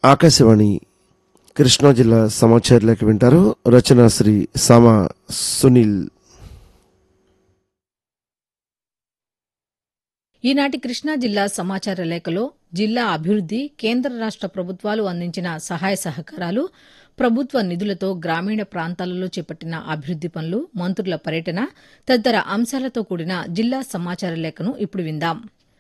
ఆకాశవాణి కృష్ణా జిల్లా సమాచార లేఖ వింటారు రచన శ్రీ సామా సునీల్ ఈనాటి కృష్ణా జిల్లా సమాచార లేఖలో జిల్లా అభివృద్ది కేంద్ర రాష్ట ప్రభుత్వాలు అందించిన సహాయ సహకారాలు ప్రభుత్వ నిధులతో గ్రామీణ ప్రాంతాలలో చేపట్టిన అభివృద్ది పనులు మంత్రుల పర్యటన తదితర అంశాలతో కూడిన జిల్లా సమాచార లేఖను ఇప్పుడు విందాం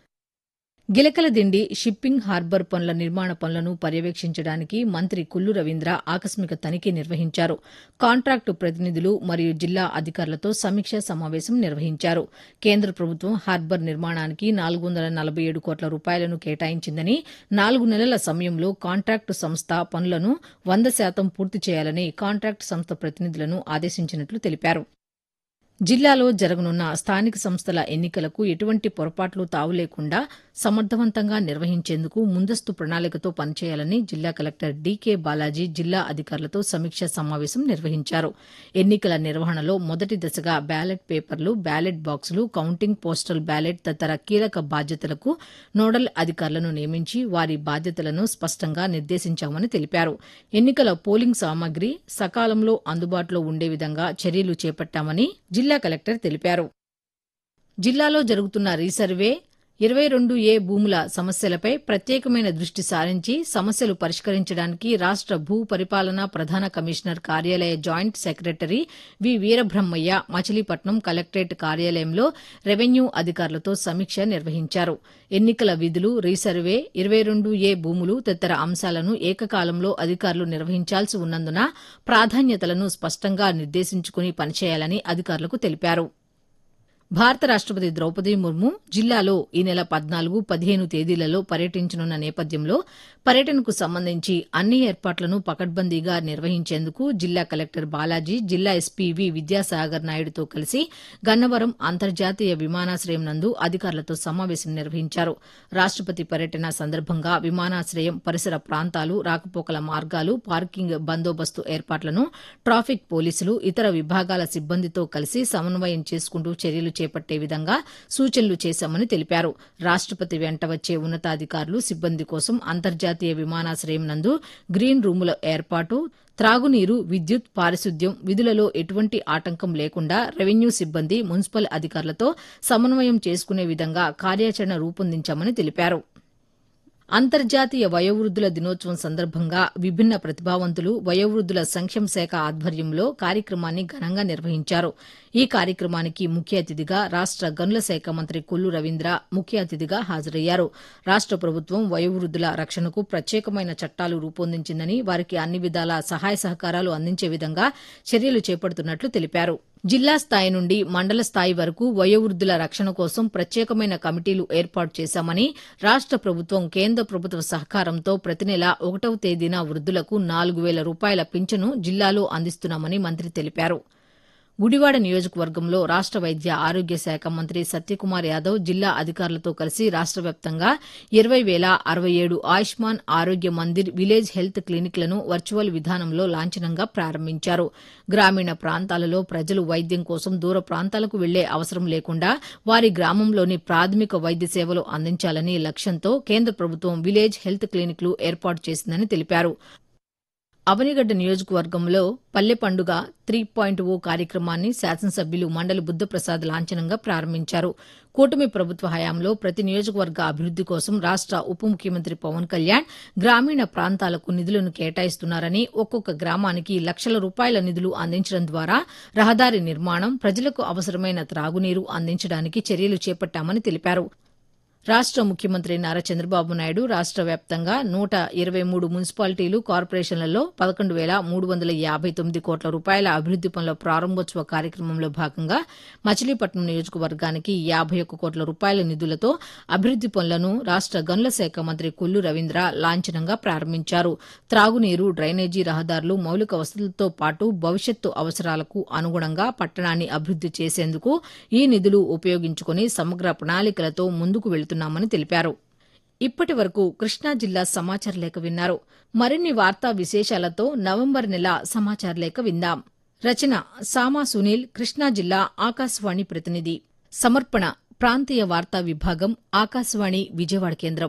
గిలకల దిండి షిప్పింగ్ హార్బర్ పనుల నిర్మాణ పనులను పర్యవేక్షించడానికి మంత్రి కుల్లు రవీంద్ర ఆకస్మిక తనిఖీ నిర్వహించారు కాంట్రాక్టు ప్రతినిధులు మరియు జిల్లా అధికారులతో సమీక్షా సమావేశం నిర్వహించారు కేంద్ర ప్రభుత్వం హార్బర్ నిర్మాణానికి నాలుగు వందల నలభై ఏడు కోట్ల రూపాయలను కేటాయించిందని నాలుగు నెలల సమయంలో కాంట్రాక్టు సంస్థ పనులను వంద శాతం పూర్తి చేయాలని కాంట్రాక్టు సంస్థ ప్రతినిధులను ఆదేశించినట్లు తెలిపారు జిల్లాలో జరగనున్న స్థానిక సంస్థల ఎన్నికలకు ఎటువంటి పొరపాట్లు తావు లేకుండా సమర్థవంతంగా నిర్వహించేందుకు ముందస్తు ప్రణాళికతో పనిచేయాలని జిల్లా కలెక్టర్ డీకే బాలాజీ జిల్లా అధికారులతో సమీక్షా సమావేశం నిర్వహించారు ఎన్నికల నిర్వహణలో మొదటి దశగా బ్యాలెట్ పేపర్లు బ్యాలెట్ బాక్సులు కౌంటింగ్ పోస్టల్ బ్యాలెట్ తదితర కీలక బాధ్యతలకు నోడల్ అధికారులను నియమించి వారి బాధ్యతలను స్పష్టంగా నిర్దేశించామని తెలిపారు ఎన్నికల పోలింగ్ సామాగ్రి సకాలంలో అందుబాటులో ఉండే విధంగా చర్యలు చేపట్టామని జిల్లా కలెక్టర్ తెలిపారు జిల్లాలో జరుగుతున్న రీసర్వే ఇరవై రెండు ఏ భూముల సమస్యలపై ప్రత్యేకమైన దృష్టి సారించి సమస్యలు పరిష్కరించడానికి రాష్ట భూ పరిపాలన ప్రధాన కమిషనర్ కార్యాలయ joint secretary V Veerabrahmaiah Machilipatnam collectorate కార్యాలయంలో రెవెన్యూ అధికారులతో సమీక్ష నిర్వహించారు ఎన్నికల విధులు రీసర్వే ఇరవై రెండు ఏ భూములు తదితర అంశాలను ఏకకాలంలో అధికారులు నిర్వహించాల్సి ఉన్నందున ప్రాధాన్యతలను స్పష్టంగా నిర్దేశించుకుని పనిచేయాలని అధికారులకు తెలిపారు భారత రాష్టపతి ద్రౌపది ముర్ము జిల్లాలో ఈ నెల పద్నాలుగు పదిహేను తేదీలలో పర్యటించనున్న నేపథ్యంలో పర్యటనకు సంబంధించి అన్ని ఏర్పాట్లను పకడ్బందీగా నిర్వహించేందుకు జిల్లా కలెక్టర్ బాలాజీ జిల్లా ఎస్పీ వి విద్యాసాగర్ నాయుడుతో కలిసి గన్నవరం అంతర్జాతీయ విమానాశ్రయం నందు అధికారులతో సమావేశం నిర్వహించారు రాష్టపతి పర్యటన సందర్భంగా విమానాశ్రయం పరిసర ప్రాంతాలు రాకపోకల మార్గాలు పార్కింగ్ బందోబస్తు ఏర్పాట్లను ట్రాఫిక్ పోలీసులు ఇతర విభాగాల సిబ్బందితో కలిసి సమన్వయం చేసుకుంటూ చర్యలు చేపట్టే విధంగా సూచనలు చేశామని తెలిపారు రాష్టపతి వెంట వచ్చే ఉన్నతాధికారులు సిబ్బంది కోసం అంతర్జాతీయ విమానాశ్రయం నందు గ్రీన్ రూముల ఏర్పాటు త్రాగునీరు విద్యుత్ పారిశుద్ధ్యం విధులలో ఎటువంటి ఆటంకం లేకుండా రెవెన్యూ సిబ్బంది మున్సిపల్ అధికారులతో సమన్వయం చేసుకునే విధంగా కార్యాచరణ రూపొందించామని తెలిపారు అంతర్జాతీయ వయోవృద్ధుల దినోత్సవం సందర్భంగా విభిన్న ప్రతిభావంతులు వయోవృద్ధుల సంక్షేమ శాఖ ఆధ్వర్యంలో కార్యక్రమాన్ని ఘనంగా నిర్వహించారు ఈ కార్యక్రమానికి ముఖ్య అతిథిగా రాష్ట గనుల శాఖ మంత్రి కొల్లు రవీంద్ర ముఖ్య అతిథిగా హాజరయ్యారు రాష్ట ప్రభుత్వం వయోవృద్ధుల రక్షణకు ప్రత్యేకమైన చట్టాలు రూపొందించిందని వారికి అన్ని విధాల సహాయ సహకారాలు అందించే విధంగా చర్యలు చేపడుతున్నట్లు తెలిపారు జిల్లా స్థాయి నుండి మండల స్థాయి వరకు వయోవృద్ధుల రక్షణ కోసం ప్రత్యేకమైన కమిటీలు ఏర్పాటు చేశామని రాష్ట ప్రభుత్వం కేంద్ర ప్రభుత్వ సహకారంతో ప్రతి నెల ఒకటవ తేదీన వృద్ధులకు నాలుగు వేల రూపాయల పింఛను జిల్లాలో అందిస్తున్నామని మంత్రి తెలిపారు గుడివాడ నియోజకవర్గంలో రాష్ట వైద్య ఆరోగ్య శాఖ మంత్రి సత్యకుమార్ యాదవ్ జిల్లా అధికారులతో కలిసి రాష్ట వ్యాప్తంగా ఇరవై వేల అరవై ఏడు ఆయుష్మాన్ ఆరోగ్య మందిర్ విలేజ్ హెల్త్ క్లినిక్లను వర్చువల్ విధానంలో లాంఛనంగా ప్రారంభించారు గ్రామీణ ప్రాంతాలలో ప్రజలు వైద్యం కోసం దూర ప్రాంతాలకు వెళ్లే అవసరం లేకుండా వారి గ్రామంలోని ప్రాథమిక వైద్య సేవలు అందించాలని లక్ష్యంతో కేంద్ర ప్రభుత్వం విలేజ్ హెల్త్ క్లినిక్లు ఏర్పాటు చేసిందని తెలిపారు అవనిగడ్డ నియోజకవర్గంలో పల్లె పండుగ త్రీ పాయింట్ ఓ కార్యక్రమాన్ని శాసనసభ్యులు మండలి బుద్దప్రసాద్ లాంఛనంగా ప్రారంభించారు కూటమి ప్రభుత్వ హయాంలో ప్రతి నియోజకవర్గ అభివృద్ది కోసం రాష్ట ఉప ముఖ్యమంత్రి పవన్ కళ్యాణ్ గ్రామీణ ప్రాంతాలకు నిధులను కేటాయిస్తున్నారని ఒక్కొక్క గ్రామానికి లక్షల రూపాయల నిధులు అందించడం ద్వారా రహదారి నిర్మాణం ప్రజలకు అవసరమైన త్రాగునీరు అందించడానికి చర్యలు చేపట్టామని తెలిపారు రాష్ట ముఖ్యమంత్రి నారా చంద్రబాబు నాయుడు రాష్ట వ్యాప్తంగా నూట ఇరవై మూడు మున్సిపాలిటీలు కార్పొరేషన్లలో పదకొండు వేల మూడు వందల యాభై తొమ్మిది కోట్ల రూపాయల అభివృద్ది పనుల ప్రారంభోత్సవ కార్యక్రమంలో భాగంగా మచిలీపట్నం నియోజకవర్గానికి యాభై ఒక్క కోట్ల రూపాయల నిధులతో అభివృద్ది పనులను రాష్ట గనుల శాఖ మంత్రి కొల్లు రవీంద్ర లాంఛనంగా ప్రారంభించారు త్రాగునీరు డ్రైనేజీ రహదారులు మౌలిక వసతులతో పాటు భవిష్యత్తు అవసరాలకు అనుగుణంగా పట్టణాన్ని అభివృద్ది చేసేందుకు ఈ నిధులు ఉపయోగించుకుని సమగ్ర ప్రణాళికలతో ముందుకు వెళుతున్నారు చేస్తున్నామని తెలిపారు ఇప్పటి వరకు కృష్ణా జిల్లా సమాచార లేఖ విన్నారు మరిన్ని వార్తా విశేషాలతో నవంబర్ నెల సమాచార లేఖ విందాం రచన సామా సునీల్ కృష్ణా జిల్లా ఆకాశవాణి ప్రతినిధి సమర్పణ ప్రాంతీయ వార్తా విభాగం ఆకాశవాణి విజయవాడ కేంద్రం